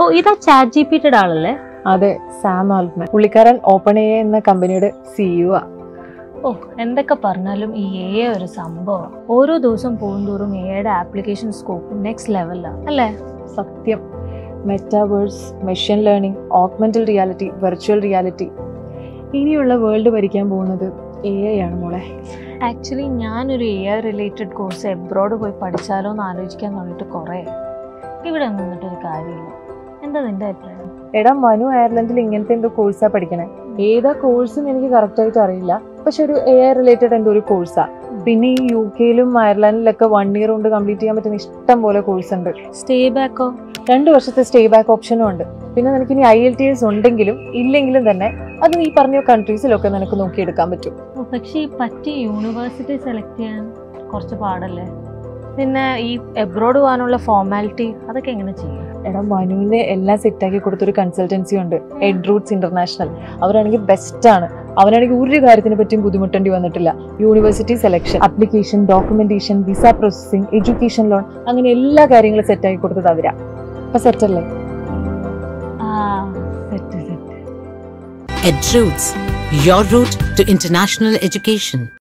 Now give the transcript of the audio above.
ഓ ഇതാ chat G P ടിയുടെ ആളല്ലേ അതെ സാം ആൽട്ട്മാൻ പുള്ളിക്കാരൻ ഓപ്പൺ എ എന്ന കമ്പനിയുടെ സിഇഒ ആ ഓ എന്തൊക്കെ പറഞ്ഞാലും ഈ എ ഒരു സംഭവം ഓരോ ദിവസം പോകുന്തോറും എയുടെ ആപ്ലിക്കേഷൻ സ്കോപ്പ് നെക്സ്റ്റ് ലെവലാണ് അല്ലേ സത്യം metaverse machine learning augmented reality virtual reality ഇനിയുള്ള വേൾഡ് ഭരിക്കാൻ പോകുന്നത് എ ഐ ആണ് മോളെ ആക്ച്വലി ഞാനൊരു A I related course abroad പോയി പഠിച്ചാലോ എന്ന് ആലോചിക്കാൻ തുടങ്ങിയിട്ട് കുറേ ഇവിടെ നിന്നിട്ടൊരു കാര്യമില്ല എന്താ നിന്റെ അഭിപ്രായം എടാ മനു അയർലൻഡിൽ ഇങ്ങനത്തെ എന്തോ കോഴ്സാ പഠിക്കണേ ഏതാ കോഴ്സും എനിക്ക് കറക്റ്റ് ആയിട്ട് അറിയില്ല പക്ഷെ ഒരു എ ഐ റിലേറ്റഡ് എന്തോ ഒരു കോഴ്സാ പിന്നെ ഈ യു കെയിലും അയർലൻഡിലൊക്കെ വൺ ഇയർ കൊണ്ട് കംപ്ലീറ്റ് ചെയ്യാൻ പറ്റുന്ന ഇഷ്ടം പോലെ കോഴ്സ് ഉണ്ട് സ്റ്റേ ബാക്കോ രണ്ട് വർഷത്തെ സ്റ്റേ ബാക്ക് ഓപ്ഷനും ഉണ്ട് പിന്നെ നിനക്ക് ഇനി ഐ എൽ ടി എസ് ഉണ്ടെങ്കിലും ഇല്ലെങ്കിലും തന്നെ അത് ഈ പറഞ്ഞ കൺട്രീസിലൊക്കെ നിനക്ക് നോക്കിയെടുക്കാൻ പറ്റും പക്ഷേ ഈ പറ്റിയ യൂണിവേഴ്സിറ്റി സെലക്ട് ചെയ്യാൻ കുറച്ച് പാടല്ലേ പിന്നെ ഈ എബ്രോഡ് പോകാനുള്ള ഫോർമാലിറ്റി അതൊക്കെ എങ്ങനെ ചെയ്യും എടാ മനുവിന് എല്ലാം സെറ്റാക്കി കൊടുത്തൊരു കൺസൾട്ടൻസി ഉണ്ട് എഡ് റൂട്ട്സ് ഇന്റർനാഷണൽ അവരാണെങ്കിൽ ബെസ്റ്റ് ആണ് അവനാണെങ്കിൽ ഒരു കാര്യത്തിനെ പറ്റിയും ബുദ്ധിമുട്ടേണ്ടി വന്നിട്ടില്ല university selection application documentation visa processing education loan അങ്ങനെ എല്ലാ കാര്യങ്ങളും സെറ്റാക്കി കൊടുത്തത് അവരാ അപ്പൊ സെറ്റല്ലേ ആ set set EdRoots, your route to international education.